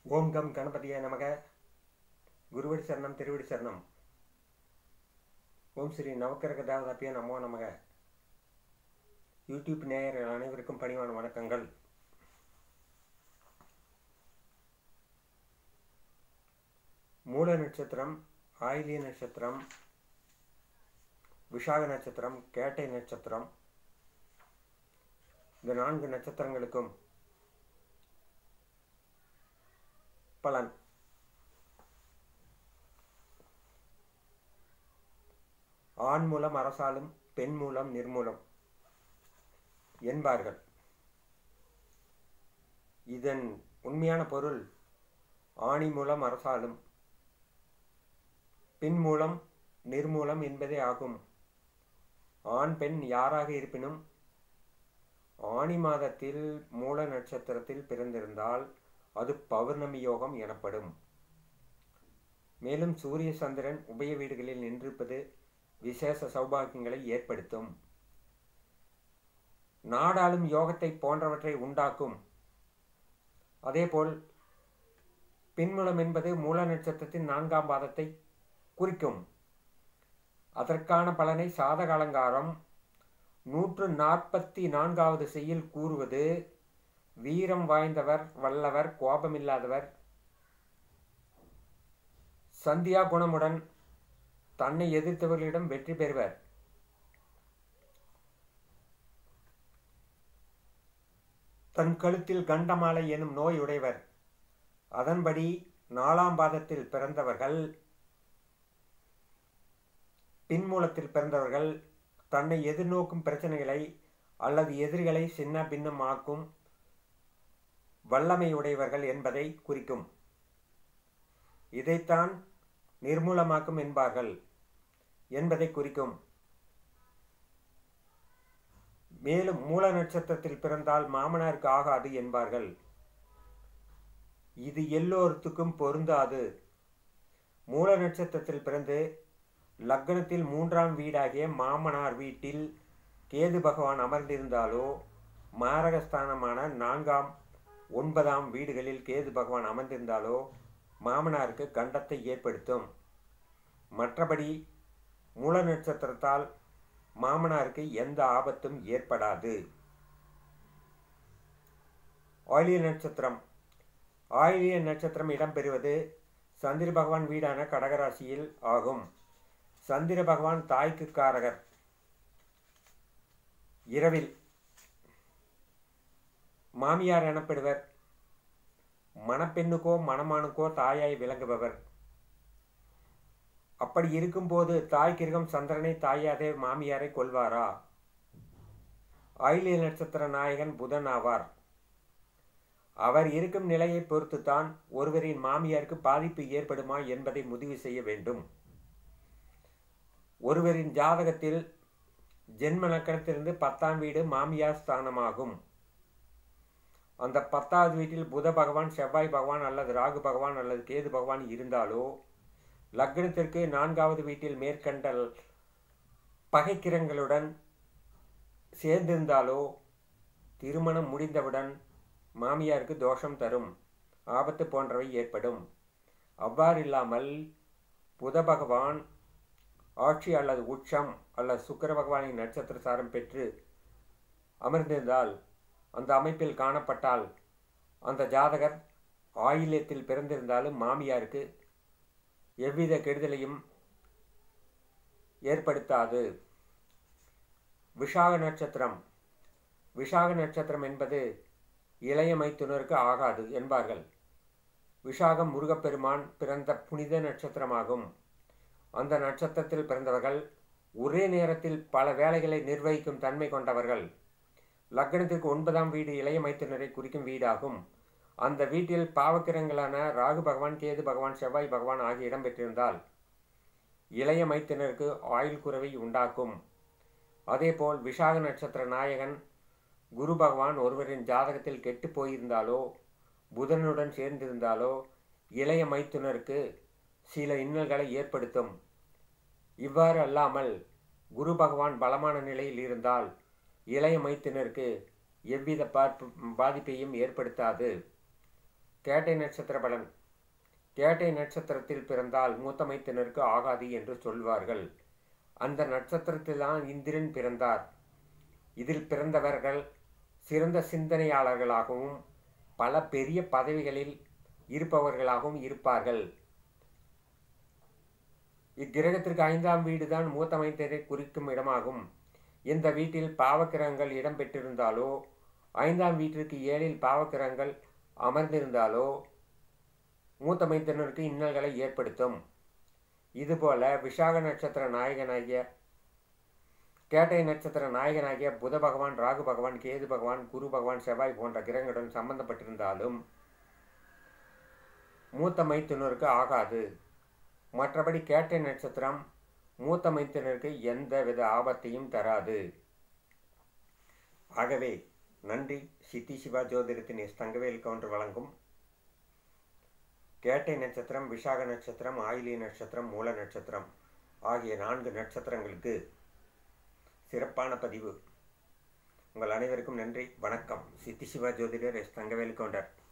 ஓம் come கணபதியே நமக குருவடி சரணம் திருவடி சரணம் ஓம் ஸ்ரீ நவக்கிரக தேவதாப்பிய நமோ நமக யூடியூப் நேயர்கள் அனைவருக்கும் பணிவான வணக்கங்கள் மூல நட்சத்திரம் ஆயிலிய நட்சத்திரம் விஷாக நட்சத்திரம் கேட்டை நட்சத்திரம் இந்த நான்கு நட்சத்திரங்களுக்கும் பலன் ஆண் மூலம் அரசாலும் பெண் மூலம் நிர்மூலம் என்பார்கள் இதன் உண்மையான பொருள் ஆணி மூலம் அரசாலும் பின் மூலம் நிர்மூலம் என்பதே ஆகும் ஆண் பெண் யாராக இருப்பினும் ஆணி மாதத்தில் மூல நட்சத்திரத்தில் பிறந்திருந்தால் அது பௌர்ணமி யோகம் எனப்படும் மேலும் சூரிய சந்திரன் உபய வீடுகளில் நின்றிருப்பது விசேஷ சௌபாகியங்களை ஏற்படுத்தும் நாடாளும் யோகத்தை போன்றவற்றை உண்டாக்கும் அதேபோல் பின்முலம் என்பது மூல நட்சத்திரத்தின் நான்காம் பாதத்தை குறிக்கும் அதற்கான பலனை சாதக அலங்காரம் நூற்று நாற்பத்தி நான்காவது செய்யில் கூறுவது வீரம் வாய்ந்தவர் வல்லவர் கோபமில்லாதவர் சந்தியா குணமுடன் தன்னை எதிர்த்தவர்களிடம் வெற்றி பெறுவர் தன் கழுத்தில் கண்டமாலை எனும் நோய் உடையவர் அதன்படி நாலாம் பாதத்தில் பிறந்தவர்கள் பின்மூலத்தில் பிறந்தவர்கள் தன்னை எதிர்நோக்கும் பிரச்சனைகளை அல்லது எதிரிகளை சின்ன பின்னமாக்கும் வல்லமையுடையவர்கள் என்பதை குறிக்கும் இதைத்தான் நிர்மூலமாக்கும் என்பார்கள் என்பதை குறிக்கும் மேலும் மூல நட்சத்திரத்தில் பிறந்தால் மாமனாருக்கு ஆகாது என்பார்கள் இது எல்லோருத்துக்கும் பொருந்தாது மூல நட்சத்திரத்தில் பிறந்து லக்னத்தில் மூன்றாம் வீடாகிய மாமனார் வீட்டில் கேது பகவான் அமர்ந்திருந்தாலோ மாரகஸ்தானமான நான்காம் ஒன்பதாம் வீடுகளில் கேது பகவான் அமர்ந்திருந்தாலோ மாமனாருக்கு கண்டத்தை ஏற்படுத்தும் மற்றபடி மூல நட்சத்திரத்தால் மாமனாருக்கு எந்த ஆபத்தும் ஏற்படாது ஆயிலிய நட்சத்திரம் ஆயிலிய நட்சத்திரம் இடம்பெறுவது சந்திர பகவான் வீடான கடகராசியில் ஆகும் சந்திர பகவான் தாய்க்கு காரகர் இரவில் மாமியார் எனப்படுவர் மணப்பெண்ணுக்கோ மணமானுக்கோ தாயாய் விளங்குபவர் அப்படி இருக்கும்போது தாய் கிரகம் சந்திரனை தாயாதே மாமியாரை கொள்வாரா ஆயிலிய நட்சத்திர நாயகன் புதன் ஆவார் அவர் இருக்கும் நிலையை பொறுத்துத்தான் ஒருவரின் மாமியாருக்கு பாதிப்பு ஏற்படுமா என்பதை முடிவு செய்ய வேண்டும் ஒருவரின் ஜாதகத்தில் ஜென்ம நக்கரத்திலிருந்து பத்தாம் வீடு மாமியார் ஸ்தானமாகும் அந்த பத்தாவது வீட்டில் புத பகவான் செவ்வாய் பகவான் அல்லது ராகு பகவான் அல்லது கேது பகவான் இருந்தாலோ லக்னத்திற்கு நான்காவது வீட்டில் மேற்கண்ட பகைக்கிரங்களுடன் சேர்ந்திருந்தாலோ திருமணம் முடிந்தவுடன் மாமியாருக்கு தோஷம் தரும் ஆபத்து போன்றவை ஏற்படும் அவ்வாறில்லாமல் புத பகவான் ஆட்சி அல்லது உச்சம் அல்லது சுக்கர பகவானின் நட்சத்திர சாரம் பெற்று அமர்ந்திருந்தால் அந்த அமைப்பில் காணப்பட்டால் அந்த ஜாதகர் ஆயில்யத்தில் பிறந்திருந்தாலும் மாமியாருக்கு எவ்வித கெடுதலையும் ஏற்படுத்தாது விஷாக நட்சத்திரம் விஷாக நட்சத்திரம் என்பது இளைய மைத்துனருக்கு ஆகாது என்பார்கள் விஷாகம் முருகப்பெருமான் பிறந்த புனித நட்சத்திரமாகும் அந்த நட்சத்திரத்தில் பிறந்தவர்கள் ஒரே நேரத்தில் பல வேலைகளை நிர்வகிக்கும் தன்மை கொண்டவர்கள் லக்னத்திற்கு ஒன்பதாம் வீடு இளைய மைத்துனரை குறிக்கும் வீடாகும் அந்த வீட்டில் பாவக்கிரங்களான ராகு பகவான் கேது பகவான் செவ்வாய் பகவான் ஆகிய இடம் பெற்றிருந்தால் இளைய மைத்தினருக்கு ஆயுள் குறைவை உண்டாக்கும் அதேபோல் விஷாக நட்சத்திர நாயகன் குரு பகவான் ஒருவரின் ஜாதகத்தில் கெட்டு போயிருந்தாலோ புதனுடன் சேர்ந்திருந்தாலோ இளைய மைத்துனருக்கு சில இன்னல்களை ஏற்படுத்தும் இவ்வாறு அல்லாமல் குரு பகவான் பலமான நிலையில் இருந்தால் இளைய மைத்தினருக்கு எவ்வித பார்ப்பு பாதிப்பையும் ஏற்படுத்தாது கேட்டை நட்சத்திர பலன் கேட்டை நட்சத்திரத்தில் பிறந்தால் மூத்தமைத்தினருக்கு ஆகாது என்று சொல்வார்கள் அந்த நட்சத்திரத்தில்தான் இந்திரன் பிறந்தார் இதில் பிறந்தவர்கள் சிறந்த சிந்தனையாளர்களாகவும் பல பெரிய பதவிகளில் இருப்பவர்களாகவும் இருப்பார்கள் இக்கிரகத்திற்கு ஐந்தாம் வீடுதான் மூத்தமைத்தரை குறிக்கும் இடமாகும் இந்த வீட்டில் பாவக்கிரகங்கள் இடம்பெற்றிருந்தாலோ ஐந்தாம் வீட்டிற்கு ஏழில் பாவக்கிரகங்கள் அமர்ந்திருந்தாலோ மூத்தமைத்தினருக்கு இன்னல்களை ஏற்படுத்தும் இதுபோல விஷாக நட்சத்திர நாயகனாகிய கேட்டை நட்சத்திர நாயகனாகிய புத பகவான் ராகு பகவான் கேது பகவான் குரு பகவான் செவ்வாய் போன்ற கிரகங்களுடன் சம்பந்தப்பட்டிருந்தாலும் மூத்த மைத்துனருக்கு ஆகாது மற்றபடி கேட்டை நட்சத்திரம் மூத்த மைத்தினருக்கு எந்த வித ஆபத்தையும் தராது ஆகவே நன்றி சித்தி சிவா ஜோதிடத்தின் எஸ் தங்கவேல் கவுண்டர் வழங்கும் கேட்டை நட்சத்திரம் விஷாக நட்சத்திரம் ஆயிலி நட்சத்திரம் மூல நட்சத்திரம் ஆகிய நான்கு நட்சத்திரங்களுக்கு சிறப்பான பதிவு உங்கள் அனைவருக்கும் நன்றி வணக்கம் சித்தி சிவா ஜோதிடர் எஸ் தங்கவேல் கவுண்டர்